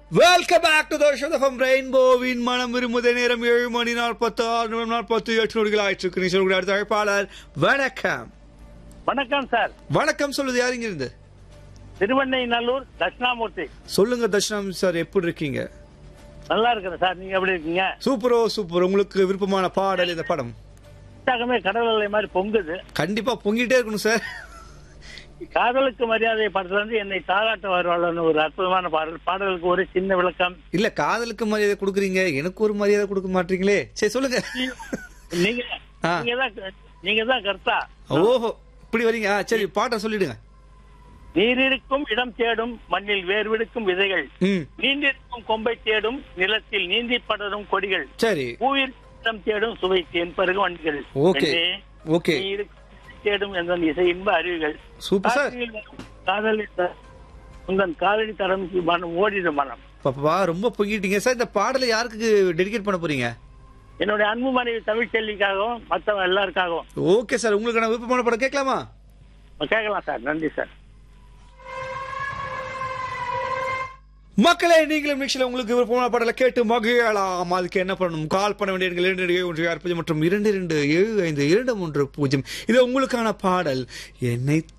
Welcome back to Darshan from ரெயின்போவின் மனம் விரும்புத நேரம் ஏழு மணி நாற்பத்தி ஆறு நாற்பத்தி எட்டு நொடிகள் ஆயிட்டு நீ சொல்லக்கூடிய அடுத்த அழைப்பாளர் வணக்கம் வணக்கம் சார் வணக்கம் சொல்லுது யாருங்க இருந்து திருவண்ணை நல்லூர் தட்சிணாமூர்த்தி சொல்லுங்க தர்ஷனம் சார் எப்படி இருக்கீங்க நல்லா இருக்கிறேன் சார் நீங்க எப்படி இருக்கீங்க சூப்பரோ சூப்பர் உங்களுக்கு விருப்பமான பாடல் இந்த படம் உற்சாகமே கடல் அலை மாதிரி பொங்குது கண்டிப்பா பொங்கிட்டே இருக்கணும் சார் காதலுக்கு மரியாதை படத்துல இருந்து என்னை தாளாட்ட வருவாள்னு ஒரு அற்புதமான பாடல் பாடலுக்கு ஒரு சின்ன விளக்கம் இல்ல காதலுக்கு மரியாதை கொடுக்குறீங்க எனக்கு ஒரு மரியாதை கொடுக்க மாட்டீங்களே சரி சொல்லுங்க நீங்க ஆ. நீங்க தான் நீங்க தான் கர்த்தா ஓஹோ இப்படி வரீங்க ஆ, சரி பாட்டை சொல்லிடுங்க நீரிருக்கும் இடம் தேடும் மண்ணில் வேர்விடுக்கும் விதைகள் ம் நீண்டிருக்கும் கொம்பை தேடும் நிலத்தில் நீந்தி படரும் கொடிகள் சரி பூவில் இடம் தேடும் சுவை தேன் பருகு வண்டிகள் ஓகே பெண்ணே, ஓகே நீ இருக்கும் தேடும் என்ற இசை இன்ப அறிவுகள் சூப்பர் சார் காற்றில் வரும் காதலி த- உந்தன் காதலி தரம் மனம் ஓடிடும் மனம் பாப்பா ரொம்ப பொங்கிட்டீங்க சார் இந்த பாடலை யாருக்கு டெடிகேட் பண்ண போறீங்க என்னுடைய அன்பு மனைவி தமிழ்ச்செல்விக்காகவும் மற்றவங்க எல்லாருக்காகவும் ஓகே சார் உங்களுக்கு விருப்பமான படம் கேட்கலாமா கேட்கலாம் சார் நன்றி சார் மக்களே நீங்களும் நிகழ்ச்சியில் உங்களுக்கு விருப்பமான பாடலை கேட்டு மகிழலாம் அதுக்கு என்ன பண்ணணும் கால் பண்ண வேண்டிய எண்கள் இரண்டு இரண்டு ஒன்று ஆறு பூஜ்ஜியம் மற்றும் இரண்டு இரண்டு ஏழு ஐந்து இரண்டு மூன்று பூஜ்ஜியம் இது உங்களுக்கான பாடல் என்னை